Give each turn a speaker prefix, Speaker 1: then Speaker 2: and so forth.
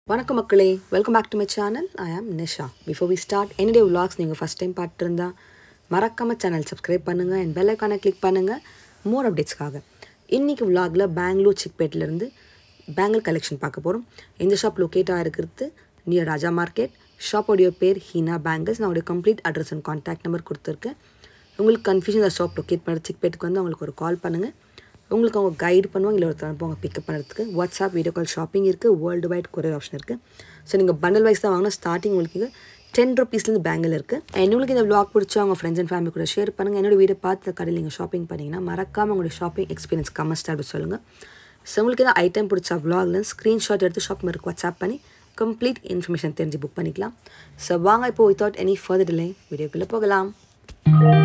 Speaker 1: வணக்கம் மக்களே welcome back to my channel I am Nisha before we start என்னுடைய vlogs நீங்கள் ஃபஸ்ட் டைம் பார்த்துருந்தா மறக்காம சேனல் சப்ஸ்கிரைப் பண்ணுங்கள் அண்ட் பெல் ஐக்கானை கிளிக் பண்ணுங்கள் மோர் அப்டேட்ஸ்க்காக இன்றைக்கி vlogல பெங்களூர் சிக்பேட்லேருந்து பேங்கிள் கலெக்ஷன் பார்க்க போகிறோம் இந்த ஷாப் லொக்கேட் ஆகிருக்கிறது நியர் ராஜா மார்க்கெட் ஷாப்போடைய பேர் ஹீனா பேங்கிள்ஸ் நான் உடைய complete address and contact number கொடுத்துருக்கேன் உங்களுக்கு கன்ஃபியூஷன் இந்த ஷாப் லொக்கேட் பண்ணுற சிக்பேட்டுக்கு வந்து அவங்களுக்கு ஒரு கால் பண்ணுங்கள் உங்களுக்கு அவங்க கைடு பண்ணுவாங்க இல்லை ஒருத்தர் அனுப்புவாங்க பிக்கப் பண்ணுறதுக்கு வாட்ஸ்அப் வீடியோ கால் ஷாப்பிங் இருக்குது வேர்ல்டு வைட் கொரியர் ஆப்ஷன் இருக்குது ஸோ நீங்கள் பண்டல் வைஸ் தான் வாங்கினா ஸ்டார்டிங் உங்களுக்கு டென் ருபீஸ்லேருந்து பேங்கில் இருக்குது அண்ட் உங்களுக்கு இந்த vlog பிடிச்சா அவங்க ஃப்ரெண்ட்ஸ் அண்ட் ஃபேமிலி கூட ஷேர் பண்ணுங்கள் என்னோட வீடியோ பார்த்து கடையில் நீங்கள் ஷாப்பிங் பண்ணிங்கன்னா மறக்காமல் உங்களுடைய ஷாப்பிங் எக்ஸ்பீரியன்ஸ் கமெண்ட்ஸ் அப்படி சொல்லுங்கள் ஸோ உங்களுக்கு எதாவது ஐட்டம் பிடிச்சா vlogல ஸ்க்ரீன்ஷாட் எடுத்து ஷாப் மேற்கு வாட்ஸ்அப் பண்ணி கம்ப்ளீட் இன்ஃபர்மேஷன் தெரிஞ்சு புக் பண்ணிக்கலாம் ஸோ வாங்க இப்போ வித்தவுட் எனி ஃபர்தர் டிலே வீடியோக்குள்ளே போகலாம்